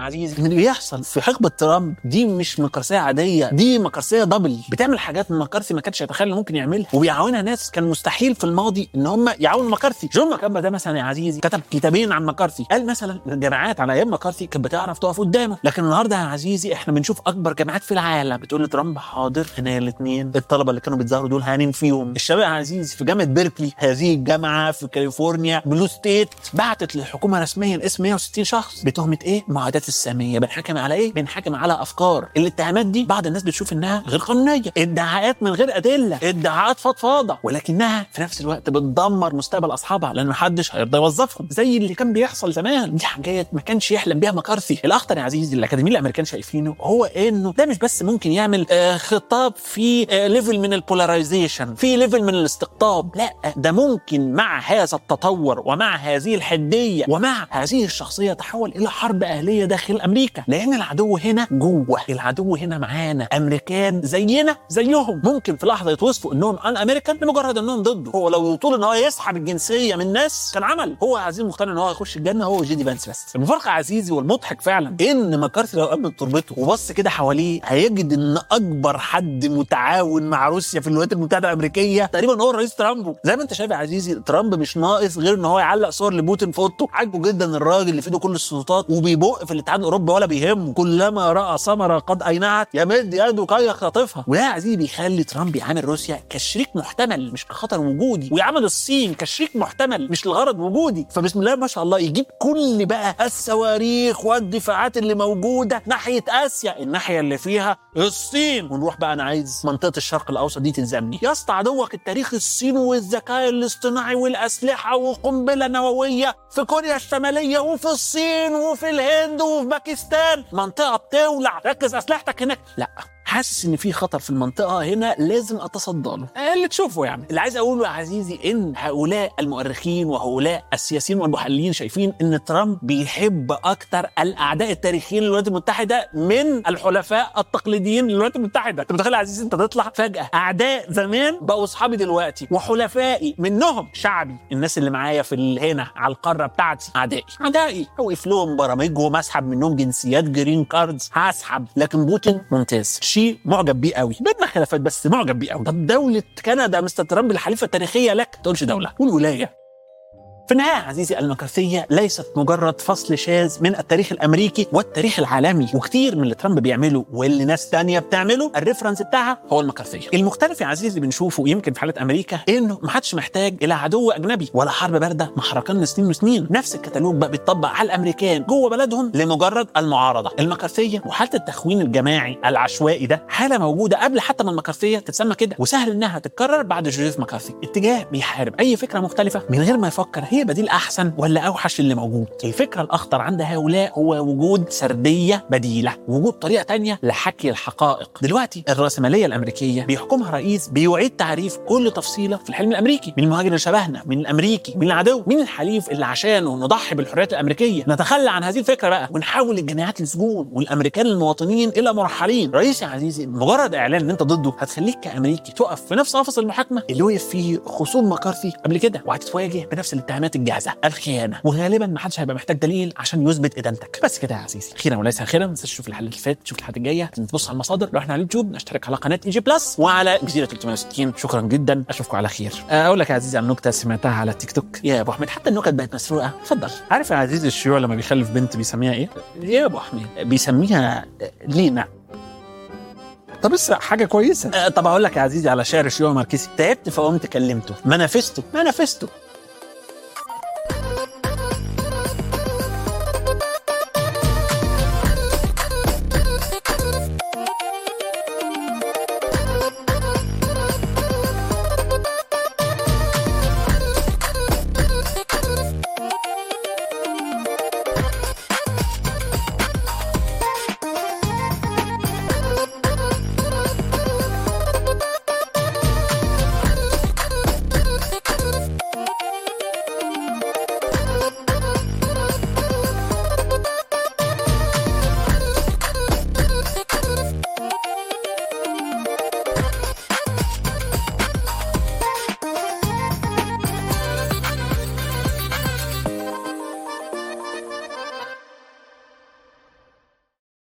عزيزي ان اللي بيحصل في حقبه ترامب دي مش مكرسيه عاديه دي مكرسيه دبل بتعمل حاجات مكارثي ما كانش يتخيل إنه ممكن يعملها وبيعاونها ناس كان مستحيل في الماضي ان هم يعاونوا مكارثي جون مكامبا ده مثلا يا عزيزي كتب كتابين عن مكارثي قال مثلا الجامعات على ايام مكارثي كانت بتعرف تقف قدامه لكن النهارده يا عزيزي احنا بنشوف اكبر جامعات في العالم بتقول لترامب حاضر هنا الاثنين الطلبه اللي كانوا بيتظاهروا دول هانين فيهم الشباب يا عزيزي في جامعه بيركلي هذه الجامعه في كاليفورنيا بلو ستيت بعتت للحكومه رسميا اسم 160 شخص بتهمه ايه معادات الساميه بنحكم على ايه بنحكم على افكار الاتهامات دي بعض الناس بتشوف انها غير قانونيه ادعاءات من غير ادله ادعاءات فضفاضه ولكنها في نفس الوقت بتدمر مستقبل اصحابها لان محدش هيرضى يوظفهم زي اللي كان بيحصل زمان دي حاجات ما كانش يحلم بيها مكارثي الاخطر يا عزيزي الاكاديميين الامريكان شايفينه هو انه ده مش بس ممكن يعمل آه خطاب في آه ليفل من البولاريزيشن في ليفل من الاستقطاب لا ده ممكن مع هذا التطور ومع هذه الحديه ومع هذه الشخصيه تحول الى حرب اهليه داخل امريكا لان العدو هنا جوه العدو هنا معانا امريكان زينا زيهم ممكن في لحظه يتوصفوا انهم ان امريكان لمجرد انهم ضده هو لو يطول ان هو يسحب الجنسيه من ناس كان عمل هو عزيز مقتنع ان هو يخش الجنه هو وجيدي بانس بس المفارقه عزيزي والمضحك فعلا ان مكارثي لو قبل تربته وبص كده حواليه هيجد ان اكبر حد متعاون مع روسيا في الولايات المتحده الامريكيه تقريبا هو الرئيس ترامب زي ما انت شايف يا عزيزي ترامب مش ناقص غير ان هو يعلق صور لبوتين في اوضته عاجبه جدا الراجل اللي في ايده كل السلطات وبيبق في الاتحاد الاوروبي ولا بيهمه كلما راى ثمره قد اينعت يمد يده كي يختطفها وده يا عزيزي بيخلي ترامب يعامل روسيا كشريك محتمل مش كخطر وجودي ويعامل الصين كشريك محتمل مش لغرض وجودي فبسم الله ما شاء الله يجيب كل بقى الصواريخ والدفاعات اللي موجوده ناحيه اسيا الناحيه اللي فيها الصين ونروح بقى انا عايز منطقه الشرق الاوسط دي تلزمني يا اسطى عدوك التاريخ الصين والذكاء الاصطناعي والاسلحه وقنبله نوويه في كوريا الشماليه وفي الصين وفي الهند وفي باكستان منطقه بتولع ركز اسلحتك هناك لا حاسس ان في خطر في المنطقه هنا لازم اتصدى له اللي تشوفه يعني اللي عايز اقوله يا عزيزي ان هؤلاء المؤرخين وهؤلاء السياسيين والمحللين شايفين ان ترامب بيحب اكتر الاعداء التاريخيين للولايات المتحده من الحلفاء التقليديين للولايات المتحده انت متخيل يا عزيزي انت تطلع فجاه اعداء زمان بقوا اصحابي دلوقتي وحلفائي منهم شعبي الناس اللي معايا في ال- هنا على القاره بتاعتي اعدائي اعدائي اوقف لهم برامجهم اسحب منهم جنسيات جرين كاردز هسحب لكن بوتين ممتاز شيء معجب بيه قوي بيننا خلافات بس معجب بيه قوي طب دوله كندا مستر ترامب الحليفه التاريخيه لك ما تقولش دوله قول ولايه في النهاية عزيزي المكارثية ليست مجرد فصل شاذ من التاريخ الأمريكي والتاريخ العالمي وكتير من اللي ترامب بيعمله واللي ناس تانية بتعمله الريفرنس بتاعها هو المكارثية المختلف يا عزيزي بنشوفه يمكن في حالة أمريكا إنه ما حدش محتاج إلى عدو أجنبي ولا حرب باردة محرقان لسنين وسنين نفس الكتالوج بقى بيتطبق على الأمريكان جوه بلدهم لمجرد المعارضة المكارثية وحالة التخوين الجماعي العشوائي ده حالة موجودة قبل حتى ما المكارثية تتسمى كده وسهل إنها تتكرر بعد جوزيف مكارثي اتجاه بيحارب أي فكرة مختلفة من غير ما يفكر هي بديل احسن ولا اوحش اللي موجود الفكره الاخطر عند هؤلاء هو وجود سرديه بديله وجود طريقه تانية لحكي الحقائق دلوقتي الراسماليه الامريكيه بيحكمها رئيس بيعيد تعريف كل تفصيله في الحلم الامريكي من المهاجر اللي شبهنا من الامريكي من العدو من الحليف اللي عشانه نضحي بالحريات الامريكيه نتخلى عن هذه الفكره بقى ونحول الجنايات لسجون والامريكان المواطنين الى مرحلين رئيس يا عزيزي مجرد اعلان ان انت ضده هتخليك كامريكي تقف في نفس قفص المحاكمه اللي وقف فيه خصوم مكارثي قبل كده وهتتواجه بنفس الاتهامات الجاهزه الخيانه وغالبا ما حدش هيبقى محتاج دليل عشان يثبت ادانتك بس كده يا عزيزي اخيرا وليس اخيرا ما تنساش تشوف الحلقه اللي فاتت تشوف الحلقه الجايه تبص على المصادر لو احنا على اليوتيوب نشترك على قناه اي جي بلس وعلى جزيره 360 شكرا جدا اشوفكم على خير اقول لك يا عزيزي عن نكته سمعتها على التيك توك يا ابو احمد حتى النكت بقت مسروقه اتفضل عارف يا عزيزي الشيوع لما بيخلف بنت بيسميها ايه يا ابو احمد بيسميها لينا طب بس حاجه كويسه أه طب اقول لك يا عزيزي على شعر الشيوع ماركسي تعبت فقمت كلمته ما نافسته ما نافسته